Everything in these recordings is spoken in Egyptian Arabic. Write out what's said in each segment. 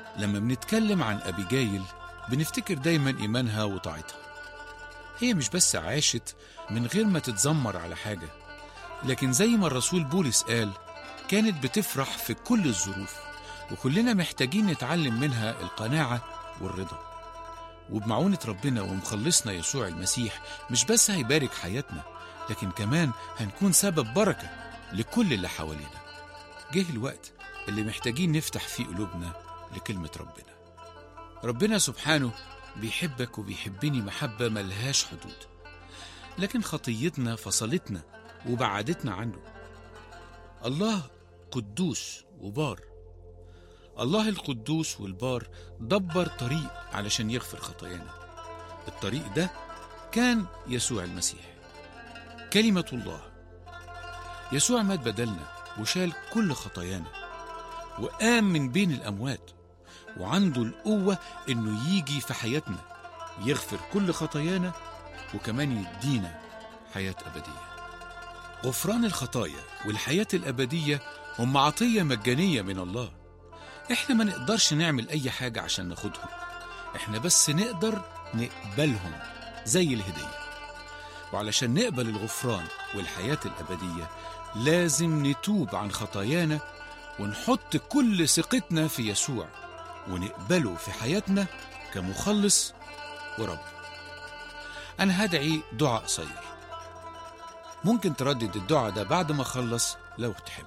لما بنتكلم عن أبيجايل بنفتكر دايما إيمانها وطاعتها هي مش بس عاشت من غير ما تتذمر على حاجة لكن زي ما الرسول بولس قال كانت بتفرح في كل الظروف وكلنا محتاجين نتعلم منها القناعة والرضا وبمعونة ربنا ومخلصنا يسوع المسيح مش بس هيبارك حياتنا لكن كمان هنكون سبب بركة لكل اللي حوالينا جه الوقت اللي محتاجين نفتح فيه قلوبنا لكلمة ربنا ربنا سبحانه بيحبك وبيحبني محبة ملهاش حدود لكن خطيتنا فصلتنا وبعدتنا عنه الله قدوس وبار الله القدوس والبار دبر طريق علشان يغفر خطايانا الطريق ده كان يسوع المسيح كلمة الله يسوع مات بدلنا وشال كل خطايانا وقام من بين الأموات وعنده القوة إنه يجي في حياتنا يغفر كل خطايانا وكمان يدينا حياة أبدية غفران الخطايا والحياة الأبدية هم عطية مجانية من الله إحنا ما نقدرش نعمل أي حاجة عشان ناخدهم إحنا بس نقدر نقبلهم زي الهدية وعلشان نقبل الغفران والحياة الأبدية لازم نتوب عن خطايانا ونحط كل ثقتنا في يسوع ونقبله في حياتنا كمخلص ورب أنا هدعي دعاء قصير ممكن تردد الدعاء ده بعد ما أخلص لو تحب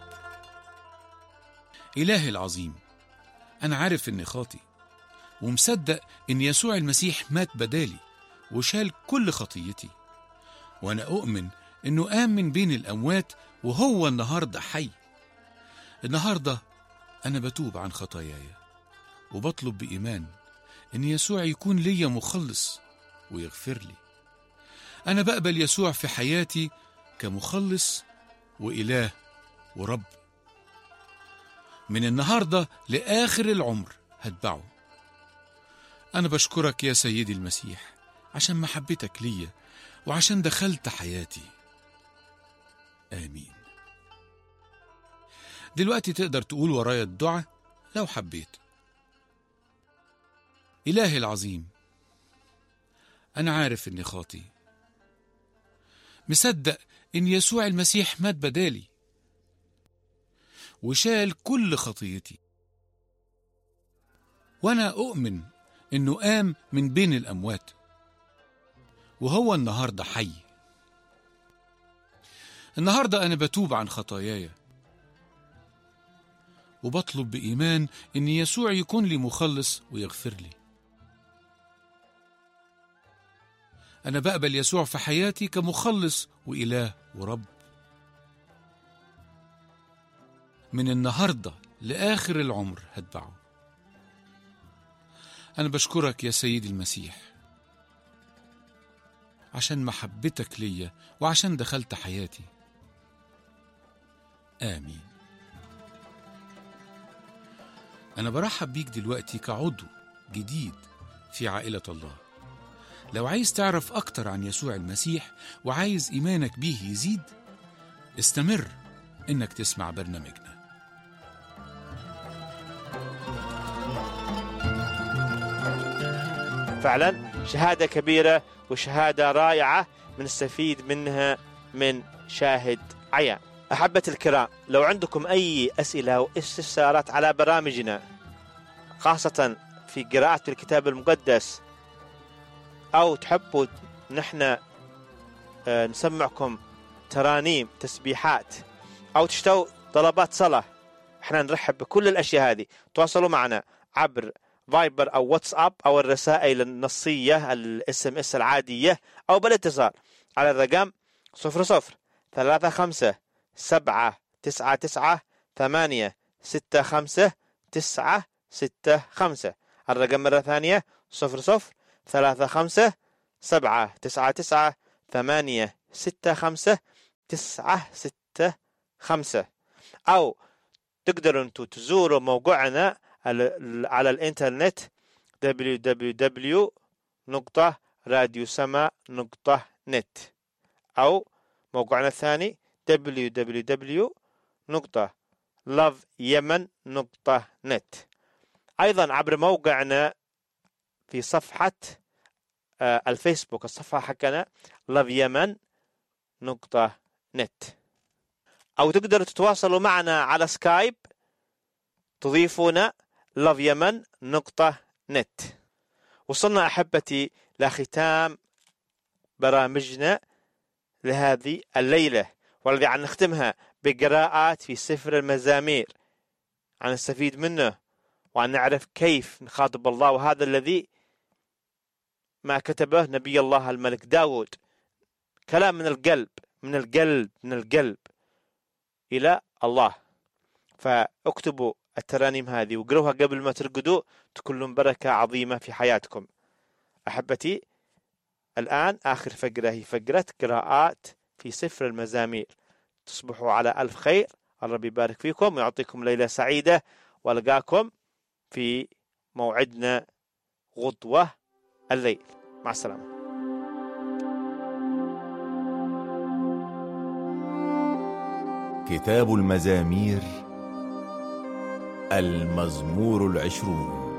إلهي العظيم أنا عارف إني خاطي ومصدق إن يسوع المسيح مات بدالي وشال كل خطيتي وأنا أؤمن إنه قام من بين الأموات وهو النهاردة حي النهاردة أنا بتوب عن خطاياي وبطلب بإيمان إن يسوع يكون ليا مخلص ويغفر لي أنا بقبل يسوع في حياتي كمخلص وإله ورب من النهاردة لآخر العمر هتبعه أنا بشكرك يا سيدي المسيح عشان محبتك ليا وعشان دخلت حياتي آمين دلوقتي تقدر تقول ورايا الدعاء لو حبيت إلهي العظيم أنا عارف إني خاطي مصدق إن يسوع المسيح مات بدالي وشال كل خطيتي وأنا أؤمن إنه قام من بين الأموات وهو النهاردة حي النهاردة أنا بتوب عن خطاياي وبطلب بإيمان إن يسوع يكون لي مخلص ويغفر لي أنا بقبل يسوع في حياتي كمخلص وإله ورب من النهاردة لآخر العمر هتبعه أنا بشكرك يا سيدي المسيح عشان محبتك ليا وعشان دخلت حياتي آمين أنا برحب بيك دلوقتي كعضو جديد في عائلة الله لو عايز تعرف أكتر عن يسوع المسيح وعايز إيمانك بيه يزيد استمر إنك تسمع برنامجنا فعلا شهادة كبيرة وشهادة رائعة بنستفيد منها من شاهد عيان أحبة الكرام لو عندكم أي أسئلة أو استفسارات على برامجنا خاصة في قراءة الكتاب المقدس أو تحبوا نحن آه، نسمعكم ترانيم تسبيحات أو تشتوا طلبات صلاة احنا نرحب بكل الأشياء هذه تواصلوا معنا عبر فايبر أو واتساب أو الرسائل النصية الاس ام اس العادية أو بالاتصال على الرقم صفر صفر ثلاثة خمسة سبعة تسعة تسعة ثمانية ستة خمسة تسعة ستة خمسة الرقم مرة ثانية صفر صفر ثلاثة خمسة سبعة تسعة تسعة ثمانية ستة خمسة تسعة ستة خمسة أو تقدروا انتم تزوروا موقعنا على على الانترنت www.radiosama.net أو موقعنا الثاني www.loveyemen.net أيضا عبر موقعنا في صفحة آه، الفيسبوك الصفحة حقنا لاف يمن نقطة نت أو تقدروا تتواصلوا معنا على سكايب تضيفونا لاف يمن نقطة نت وصلنا أحبتي لختام برامجنا لهذه الليلة والذي عن نختمها بقراءات في سفر المزامير عن نستفيد منه وأن نعرف كيف نخاطب الله وهذا الذي ما كتبه نبي الله الملك داود كلام من القلب من القلب من القلب إلى الله فاكتبوا الترانيم هذه وقروها قبل ما ترقدوا تكون لهم بركة عظيمة في حياتكم أحبتي الآن آخر فقرة هي فقرة قراءات في سفر المزامير تصبحوا على ألف خير الرب يبارك فيكم ويعطيكم ليلة سعيدة والقاكم في موعدنا غدوة الليل مع السلامة كتاب المزامير المزمور العشرون